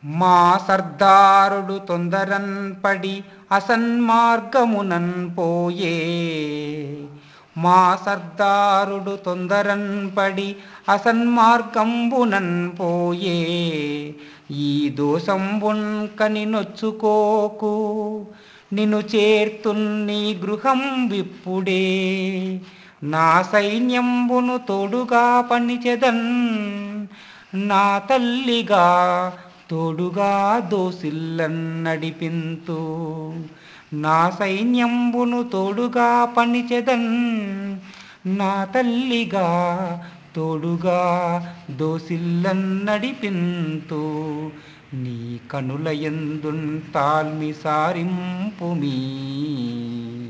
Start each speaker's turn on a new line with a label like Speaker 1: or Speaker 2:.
Speaker 1: మా సర్దారుడు తొందరన్ పడి అసన్మార్గమునన్ పోయే మా సర్దారుడు తొందరన్ పడి అసన్మార్గంబునన్ పోయే ఈ దోషంబున్ కని నొచ్చుకోకు నిన్ను చేర్తున్ నీ గృహం విప్పుడే నా సైన్యంబును తోడుగా పనిచెదన్ నా తల్లిగా తోడుగా దోసిల్లన్ నడిపింతు నా సైన్యంబును తోడుగా పనిచెదన్ నా తల్లిగా తోడుగా దోసిల్లన్ నడిపింతు నీ కనుల ఎందున్ తాల్మి సారింపుమీ